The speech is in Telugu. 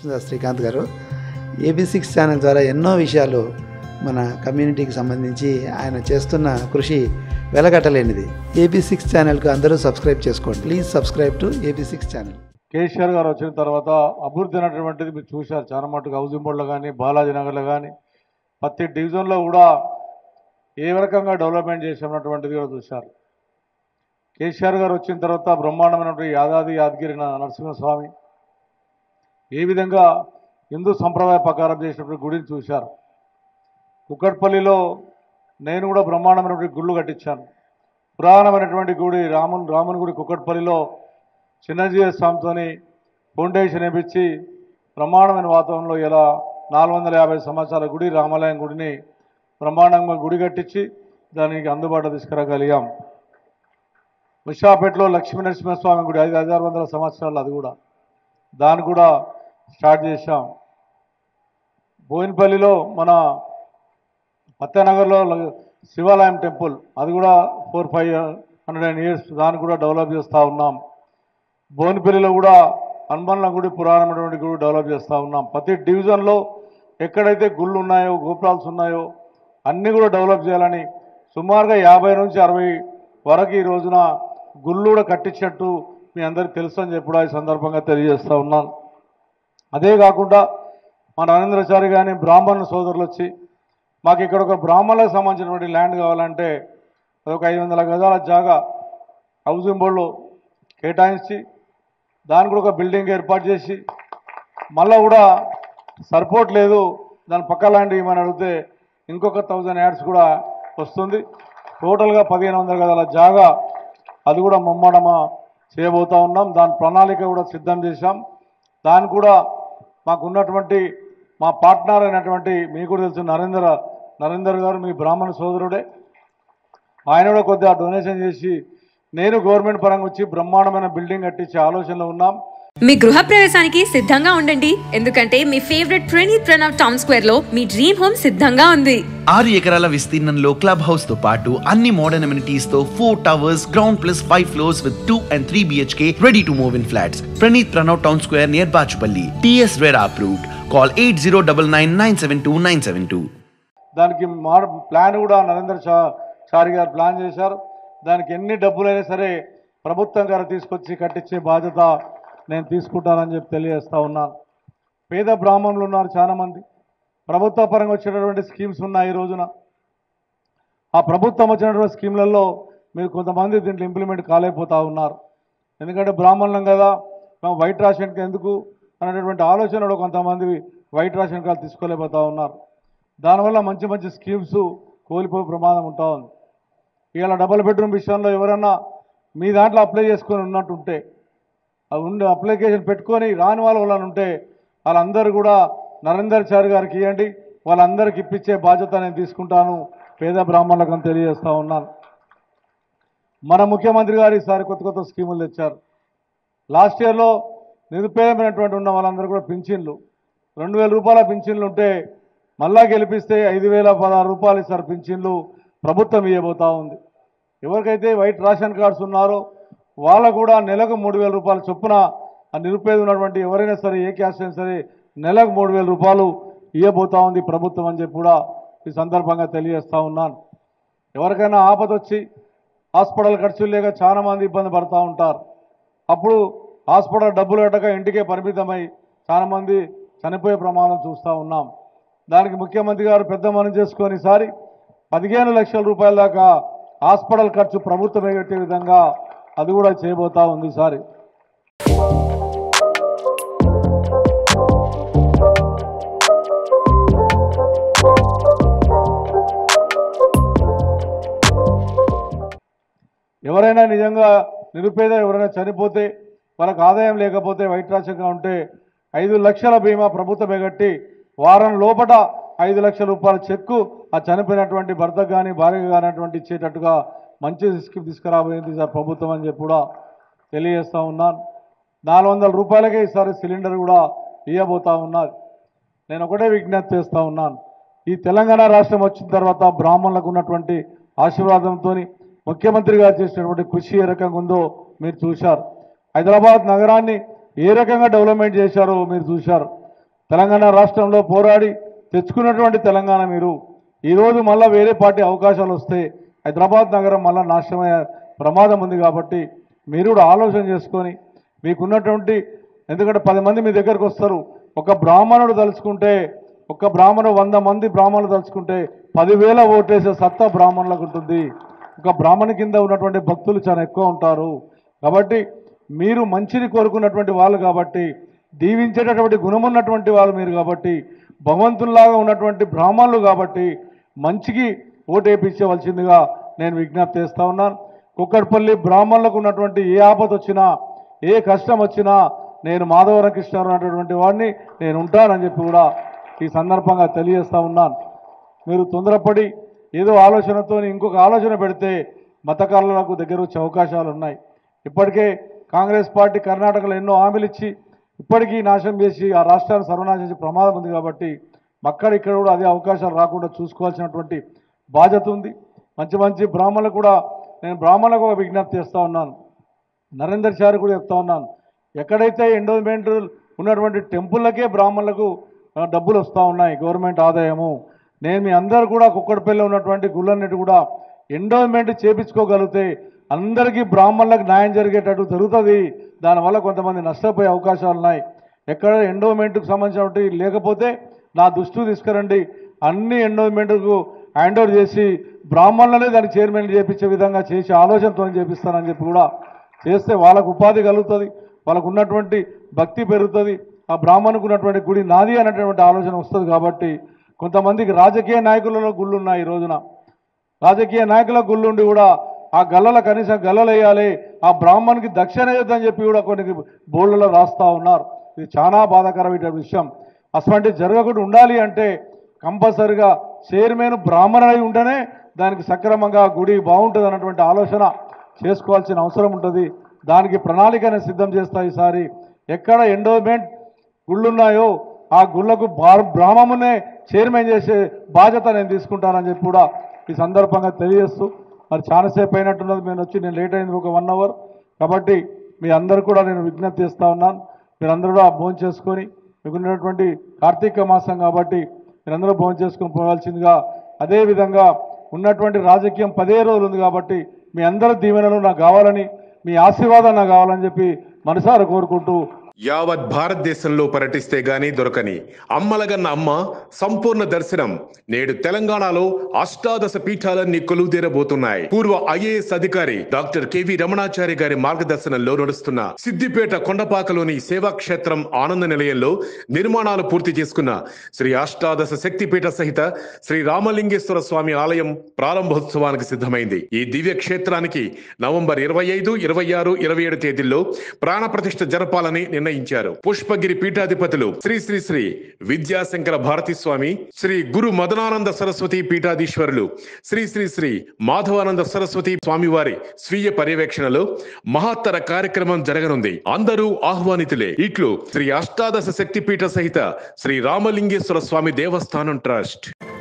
కృష్ణదాస్ శ్రీకాంత్ గారు ఏబీ సిక్స్ ఛానల్ ద్వారా ఎన్నో విషయాలు మన కమ్యూనిటీకి సంబంధించి ఆయన చేస్తున్న కృషి వెలగట్టలేనిది ఏబీ సిక్స్ ఛానల్కు అందరూ సబ్స్క్రైబ్ చేసుకోండి please subscribe to AB six channel KCR గారు వచ్చిన తర్వాత అభివృద్ధి అనేటువంటిది మీరు చూశారు చాలా మటుకు హౌసింగ్ బోర్డులో కానీ బాలాజీ నగర్లో కానీ ప్రతి డివిజన్లో కూడా ఏ రకంగా డెవలప్మెంట్ చేసినటువంటిది కూడా చూశారు కేసీఆర్ గారు వచ్చిన తర్వాత బ్రహ్మాండమైనటువంటి యాదాది యాదగిరి న- నరసింహస్వామి ఏ విధంగా హిందూ సంప్రదాయ ప్రకారం చేసినటువంటి గుడిని చూశారు కుక్కట్పల్లిలో నేను కూడా బ్రహ్మాండమైనటువంటి గుళ్ళు కట్టించాను పురాణమైనటువంటి గుడి రాముని రాముని గుడి కుక్కట్పల్లిలో చిన్నజీవ స్వామితోని ఫౌండేషన్ వేపించి బ్రహ్మాండమైన వాతావరణంలో ఇలా నాలుగు వందల యాభై సంవత్సరాల గుడి రామాలయం గుడిని బ్రహ్మాండంగా గుడి కట్టించి దానికి అందుబాటులో తీసుకురాగలిగాం విశాఖపేటలో లక్ష్మీ నరసింహస్వామి గుడి ఐదు ఐదు ఆరు వందల సంవత్సరాలు అది కూడా దాన్ని కూడా స్టార్ట్ చేశాం బోయినపల్లిలో మన పత్తనగర్లో ల- శివాలయం టెంపుల్ అది కూడా four five hundred and years దాన్ని కూడా డెవలప్ చేస్తూ ఉన్నాం బోయినపల్లిలో కూడా హనుమన్ల గుడి పురాణమైనటువంటి గుడి డెవలప్ చేస్తూ ఉన్నాం ప్రతి డివిజన్లో ఎక్కడైతే గుళ్ళు ఉన్నాయో గోపురాల్స్ ఉన్నాయో అన్నీ కూడా డెవలప్ చేయాలని సుమారుగా యాభై నుంచి అరవై వరకు ఈ రోజున గుళ్ళు కూడా కట్టించినట్టు మీ అందరికీ తెలుసు అని చెప్పి కూడా ఈ సందర్భంగా తెలియజేస్తూ ఉన్నాను అదే కాకుండా మన నరేంద్రచారి కానీ బ్రాహ్మణ సోదరులు వచ్చి మాకు ఇక్కడ ఒక బ్రాహ్మణులకు సంబంధించినటువంటి ల్యాండ్ కావాలంటే అదొక ఐదు వందల గజాల జాగా హౌసింగ్ బోర్డులో కేటాయించి దానికి కూడా ఒక బిల్డింగ్ ఏర్పాటు చేసి మళ్ళా కూడా సరిపోర్ట్ లేదు దాని పక్క ల్యాండ్ ఇవ్వమని అడిగితే ఇంకొక థౌజండ్ యాడ్స్ కూడా వస్తుంది టోటల్గా పదిహేను వందల గదాల జాగా అది కూడా ముమ్మడమా చేయబోతా ఉన్నాం దాని ప్రణాళిక కూడా సిద్ధం చేశాం దాన్ని కూడా మాకు ఉన్నటువంటి మా పార్ట్నర్ అయినటువంటి మీకు కూడా తెలుసు నరేంద్ర నరేందర్ గారు మీ బ్రాహ్మణ సోదరుడే ఆయన కూడా కొద్దిగా డొనేషన్ చేసి నేను గవర్నమెంట్ పరంగా వచ్చి బ్రహ్మాండమైన బిల్డింగ్ కట్టించే ఆలోచనలో ఉన్నాం మీ గృహ ప్రవేశానికి సిద్ధంగా ఉండండి ఎందుకంటే మీ favourite Praneeth Pranav town square లో మీ డ్రీమ్ హోమ్ సిద్ధంగా ఉంది ఆరు ఎకరాల విస్తీర్ణంలో క్లబ్ హౌస్ తో పాటు అన్ని మోడర్న్ అమ్యూనిటీస్ తో four towers ground plus five floors with two and three BHK ready to move in flats Praneeth Pranav town square near Bachupally TS RERA approved call eight zero double nine nine seven two nine seven two దానికి మా ప్లాన్ కూడా నరేంద్ర చా చారి గారు ప్లాన్ చేశారు దానికి ఎన్ని డబ్బులైనా సరే ప్రభుత్వం గారు తీసుకొచ్చి కట్టించే బాధ్యత నేను తీసుకుంటానని చెప్పి తెలియజేస్తా ఉన్నాను పేద బ్రాహ్మణులు ఉన్నారు చాలామంది ప్రభుత్వ పరంగా వచ్చేటటువంటి స్కీమ్స్ ఉన్నాయి ఈ రోజున ఆ ప్రభుత్వం వచ్చినటువంటి స్కీమ్లలో మీరు కొంతమంది దీంట్లో ఇంప్లిమెంట్ కాలేకపోతా ఉన్నారు ఎందుకంటే బ్రాహ్మణులం కదా మేము వైట్ రేషన్కి ఎందుకు అనేటటువంటి ఆలోచనలో కొంతమంది వైట్ రేషన్ కార్డు తీసుకోలేకపోతా ఉన్నారు దానివల్ల మంచి మంచి స్కీమ్స్ కోల్పోయే ప్రమాదం ఉంటా ఉంది ఇవాళ డబుల్ బెడ్రూమ్ విషయంలో ఎవరన్నా మీ దాంట్లో అప్లై చేసుకొని ఉన్నట్టుంటే ఆ ఉండి అప్లికేషన్ పెట్టుకొని రాని వాళ్ళు వాళ్ళని ఉంటే వాళ్ళందరూ కూడా నరేందర్ చారి గారికి ఇవ్వండి వాళ్ళందరికీ ఇప్పించే బాధ్యత నేను తీసుకుంటాను పేద బ్రాహ్మణులకు అని తెలియజేస్తా ఉన్నాను మన ముఖ్యమంత్రి గారు ఈసారి కొత్త కొత్త స్కీములు తెచ్చారు లాస్ట్ ఇయర్లో నిరుపేదమైనటువంటి ఉన్న వాళ్ళందరూ కూడా పింఛన్లు రెండు వేల రూపాయల పింఛన్లు ఉంటే మళ్ళా గెలిపిస్తే ఐదు వేల పదహారు రూపాయలు ఇస్తారు పింఛన్లు ప్రభుత్వం ఇవ్వబోతా ఉంది ఎవరికైతే వైట్ రేషన్ కార్డ్స్ ఉన్నారో వాళ్ళకు కూడా నెలకు మూడు వేల రూపాయల చొప్పున ఆ నిరుపేద ఉన్నటువంటి ఎవరైనా సరే ఏ క్యాస్ట్ అయినా సరే నెలకు మూడు వేల రూపాయలు ఇవ్వబోతా ఉంది ప్రభుత్వం అని చెప్పి కూడా ఈ సందర్భంగా తెలియజేస్తా ఉన్నాను ఎవరికైనా ఆపద వచ్చి హాస్పిటల్ ఖర్చులు లేక చాలా మంది ఇబ్బంది పడుతూ ఉంటారు అప్పుడు హాస్పిటల్ డబ్బులు కట్టక ఇంటికే పరిమితమై చాలా మంది చనిపోయే ప్రమాదం చూస్తూ ఉన్నాం దానికి ముఖ్యమంత్రి గారు పెద్ద మనం చేసుకొని ఈసారి పదిహేను లక్షల రూపాయల దాకా హాస్పిటల్ ఖర్చు ప్రభుత్వమే కట్టే విధంగా అది కూడా చేయబోతా ఉంది ఈసారి ఎవరైనా నిజంగా నిరుపేద ఎవరైనా చనిపోతే వాళ్ళకి ఆదాయం లేకపోతే వైట్ రాష్ట్రంగా ఉంటే ఐదు లక్షల బీమా ప్రభుత్వమే కట్టి వారం లోపట ఐదు లక్షల రూపాయల చెక్కు ఆ చనిపోయినటువంటి భర్తకు కానీ భార్యకు కానటువంటి ఇచ్చేటట్టుగా మంచి స్కీమ్ తీసుకురాబోయింది సార్ ప్రభుత్వం అని చెప్పి కూడా తెలియజేస్తూ ఉన్నాను నాలుగు వందల రూపాయలకే ఈసారి సిలిండర్ కూడా ఇవ్వబోతా ఉన్నారు నేను ఒకటే విజ్ఞప్తి చేస్తూ ఉన్నాను ఈ తెలంగాణ రాష్ట్రం వచ్చిన తర్వాత బ్రాహ్మణులకు ఉన్నటువంటి ఆశీర్వాదంతో ముఖ్యమంత్రి గారు చేసినటువంటి కృషి ఏ రకంగా ఉందో మీరు చూశారు హైదరాబాద్ నగరాన్ని ఏ రకంగా డెవలప్మెంట్ చేశారో మీరు చూశారు తెలంగాణ రాష్ట్రంలో పోరాడి తెచ్చుకున్నటువంటి తెలంగాణ మీరు ఈరోజు మళ్ళీ వేరే పార్టీ అవకాశాలు వస్తే హైదరాబాద్ నగరం మళ్ళీ నాశనమయ్యే ప్రమాదం ఉంది కాబట్టి మీరు కూడా ఆలోచన చేసుకొని మీకున్నటువంటి ఎందుకంటే పది మంది మీ దగ్గరకు వస్తారు ఒక బ్రాహ్మణుడు తలుచుకుంటే ఒక బ్రాహ్మణుడు వంద మంది బ్రాహ్మణులు తలుచుకుంటే పదివేల ఓటేసే సత్తా బ్రాహ్మణులకు ఉంటుంది ఒక బ్రాహ్మణ కింద ఉన్నటువంటి భక్తులు చాలా ఎక్కువ ఉంటారు కాబట్టి మీరు మంచిని కోరుకున్నటువంటి వాళ్ళు కాబట్టి దీవించేటటువంటి గుణమున్నటువంటి వాళ్ళు మీరు కాబట్టి భగవంతుల్లాగా ఉన్నటువంటి బ్రాహ్మణులు కాబట్టి మంచికి ఓటు వేయించవలసిందిగా నేను విజ్ఞప్తి చేస్తా ఉన్నాను కుక్కడపల్లి బ్రాహ్మణులకు ఉన్నటువంటి ఏ ఆపద వచ్చినా ఏ కష్టం వచ్చినా నేను మాధవరం కృష్ణారావు అనేటువంటి వాడిని నేను ఉంటానని చెప్పి కూడా ఈ సందర్భంగా తెలియజేస్తా ఉన్నాను మీరు తొందరపడి ఏదో ఆలోచనతో ఇంకొక ఆలోచన పెడితే మతకారులకు దగ్గర వచ్చే అవకాశాలు ఉన్నాయి ఇప్పటికే కాంగ్రెస్ పార్టీ కర్ణాటకలో ఎన్నో హామీలు ఇచ్చి ఇప్పటికీ నాశనం చేసి ఆ రాష్ట్రాన్ని సర్వనాశనం చేసే ప్రమాదం ఉంది కాబట్టి అక్కడ ఇక్కడ కూడా అదే అవకాశాలు రాకుండా చూసుకోవాల్సినటువంటి బాధ్యత ఉంది మంచి మంచి బ్రాహ్మణులకు కూడా నేను బ్రాహ్మణులకు ఒక విజ్ఞప్తి చేస్తూ ఉన్నాను నరేందర్ చారి కూడా చెప్తా ఉన్నాను ఎక్కడైతే ఎండోమెంట్ ఉన్నటువంటి టెంపుల్లకే బ్రాహ్మణులకు ఆ, డబ్బులు వస్తూ ఉన్నాయి గవర్నమెంట్ ఆదాయము నేను మీ అందరు కూడా కుక్కడపల్లిలో ఉన్నటువంటి గుళ్ళన్నిటి కూడా ఎండోమెంట్ చేపించుకోగలిగితే అందరికీ బ్రాహ్మణులకు న్యాయం జరిగేటట్టు జరుగుతుంది దానివల్ల కొంతమంది నష్టపోయే అవకాశాలు ఉన్నాయి ఎక్కడ ఎండోమెంట్కు సంబంధించినటువంటి లేకపోతే నా దృష్టికి తీసుకురండి అన్ని ఎండోమెంట్కు హ్యాండ్ ఓవర్ చేసి బ్రాహ్మణులనే దానికి చైర్మన్ చేపించే విధంగా చేసి ఆలోచనతో చేపిస్తానని చెప్పి కూడా చేస్తే వాళ్ళకు ఉపాధి కలుగుతుంది వాళ్ళకు ఉన్నటువంటి భక్తి పెరుగుతుంది ఆ బ్రాహ్మణుకు ఉన్నటువంటి గుడి నాది అనేటువంటి ఆలోచన వస్తుంది కాబట్టి కొంతమందికి రాజకీయ నాయకులలో గుళ్ళు ఉన్నాయి ఈ రోజున రాజకీయ నాయకుల గుళ్ళుండి కూడా ఆ గల్లల కనీసం గల్లలు వేయాలి ఆ బ్రాహ్మణ్కి దక్షిణ వేయొద్దని చెప్పి కూడా కొన్ని బోర్డులలో రాస్తా ఉన్నారు ఇది చాలా బాధాకరమైన విషయం అటువంటి జరగకుండా ఉండాలి అంటే కంపల్సరిగా చైర్మన్ బ్రాహ్మణుడై ఉంటేనే దానికి సక్రమంగా గుడి బాగుంటుంది అన్నటువంటి ఆలోచన చేసుకోవాల్సిన అవసరం ఉంటుంది దానికి ప్రణాళికనే సిద్ధం చేస్తా ఈసారి ఎక్కడ ఎండోమెంట్ గుళ్ళున్నాయో ఆ గుళ్ళకు బా- బ్రాహ్మణునే చైర్మన్ చేసే బాధ్యత నేను తీసుకుంటానని చెప్పి కూడా ఈ సందర్భంగా తెలియజేస్తూ మరి చాలాసేపు అయినట్టున్నది నేను వచ్చి నేను లేట్ అయింది ఒక వన్ అవర్ కాబట్టి మీ అందరు కూడా నేను విజ్ఞప్తి చేస్తా ఉన్నాను మీరందరూ కూడా భోజనం చేసుకొని మీకు ఉన్నటువంటి కార్తీక మాసం కాబట్టి మీరందరూ భోజనం చేసుకొని పోవాల్సిందిగా అదేవిధంగా ఉన్నటువంటి రాజకీయం పదే రోజులు ఉంది కాబట్టి మీ అందరి దీవెనలు నాకు కావాలని మీ ఆశీర్వాదం నాకు కావాలని చెప్పి మనసారా కోరుకుంటూ యావత్ భారతదేశంలో పర్యటిస్తే గాని దొరకని అమ్మలగన్న అమ్మ సంపూర్ణ దర్శనం నేడు తెలంగాణలో అష్టాదశ పీఠాలన్నీ కొలువుతీరబోతున్నాయి పూర్వ ఐఏఎస్ అధికారి డాక్టర్ కెవి రమణాచారి గారి మార్గదర్శనంలో నడుస్తున్న సిద్దిపేట కొండపాకలోని సేవాక్షేత్రం ఆనంద నిలయంలో నిర్మాణాలు పూర్తి చేసుకున్న శ్రీ అష్టాదశ శక్తిపీఠ సహిత శ్రీ రామలింగేశ్వర స్వామి ఆలయం ప్రారంభోత్సవానికి సిద్ధమైంది ఈ దివ్య క్షేత్రానికి నవంబర్ ఇరవై ఐదు ఇరవై ఆరు ఇరవై ఏడు తేదీల్లో ప్రాణప్రతిష్ఠ జరపాలని నిర్ణయించారు పుష్పగిరి పీఠాధిపతులు శ్రీ శ్రీ శ్రీ విద్యాశంకర భారతి స్వామి శ్రీ గురు మదనానంద సరస్వతి పీఠాధీశ్వరులు శ్రీ శ్రీ శ్రీ మాధవానంద సరస్వతి స్వామివారి స్వీయ పర్యవేక్షణలో మహత్తర కార్యక్రమం జరగనుంది అందరూ ఆహ్వానితులే ఇట్లు శ్రీ అష్టాదశ శక్తిపీఠ సహిత శ్రీ రామలింగేశ్వర స్వామి దేవస్థానం ట్రస్ట్